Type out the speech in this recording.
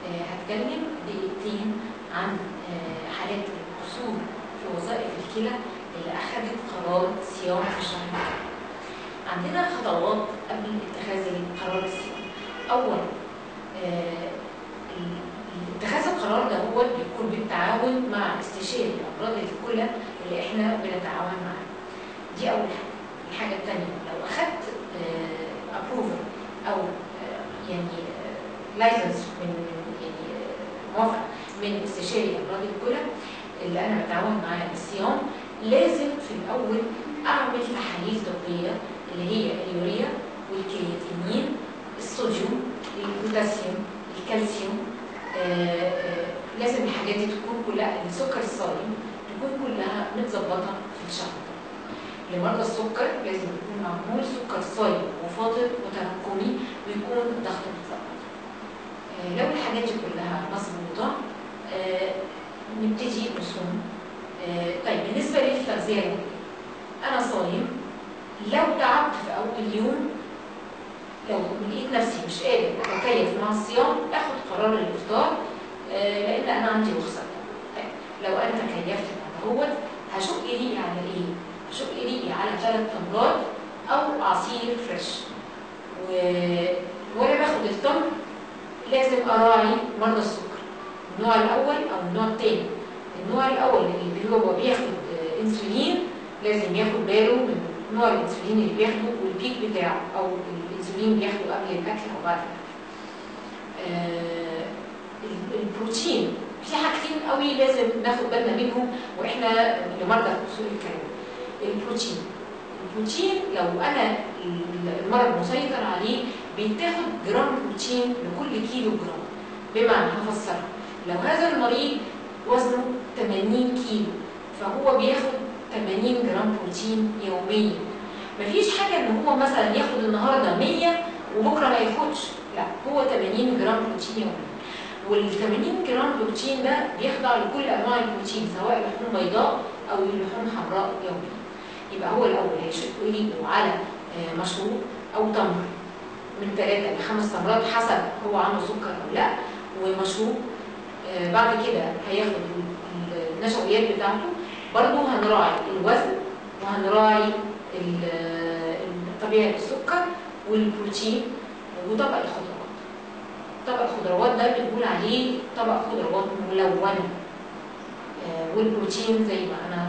آه، هتكلم دقيقتين عن آه، حالات القصور في وظائف الكلى اللي أخذت قرار صيام في الشهر ده. عندنا خطوات قبل اتخاذ القرار الصيام. أولا آه، ال- اتخاذ القرار ده هو بيكون بالتعاون مع استشاري أمراض الكلى اللي احنا بنتعاون معاه. دي أول حاجة. الحاجة الثانية لو أخدت أبروفر أو آه، يعني لايسنس من يعني آه، موافقة من استشاري أمراض الكلى اللي أنا بتعاون معاه بالصيام لازم في الأول أعمل تحاليل طبية اللي هي اليوريا والكرياتينين الصوديوم البوتاسيوم الكالسيوم آه، آه، لازم الحاجات دي تكون كلها السكر الصايم تكون كلها متظبطة في الشهر ده. لمرضى السكر لازم يكون معمول سكر صايم وفاضل وتراكمي ويكون الضغط متظبط. آه، لو الحاجات دي كلها مظبوطة آه، نبتدي نصوم. آه، طيب بالنسبة للتغذية اليومية أنا صايم لو تعبت في أول يوم لو لقيت نفسي مش قادر أتكيف مع الصيام آخد قرار الإفطار آه، لأن أنا عندي رخصة. طيب لو أنا تكيفت مع دوت هشق ريقي على إيه؟ هشق ريقي على ثلاث تمرات أو عصير فريش. و... وأنا باخد التمر لازم أراعي مرضى السكر. النوع الأول أو النوع الثاني. النوع الأول اللي هو بياخد آه، إنسولين لازم ياخد باله من نوع الإنسولين اللي بياخده والبيك بتاعه أو الإنسولين بياخده قبل الأكل أو بعد الأكل. آه، ال- البروتين في حاجتين قوي لازم ناخد بالنا منهم واحنا لمرضى اصول الكلام البروتين البروتين لو انا ال- المرض مسيطر عليه بيتاخد جرام بروتين لكل كيلو جرام بمعنى هفسرها لو هذا المريض وزنه 80 كيلو فهو بياخد 80 جرام بروتين يوميا مفيش حاجه ان هو مثلا ياخد النهارده 100 وبكره ما ياخدش لا هو 80 جرام بروتين يوميا وال 80 جرام بروتين ده بيخضع لكل انواع البروتين سواء لحوم بيضاء او لحوم حمراء يوميا يبقى هو الاول هيشق ريقه على آه، مشروب او تمر من ثلاثة لخمس تمرات حسب هو عنده سكر او لا ومشروب آه، بعد كده هياخد ال- ال- النشويات بتاعته برضه هنراعي الوزن وهنراعي ال- ال- طبيعة السكر والبروتين وطبق الخضروات طبق الخضروات ده بنقول عليه طبق خضروات ملونة آه، والبروتين زي ما أنا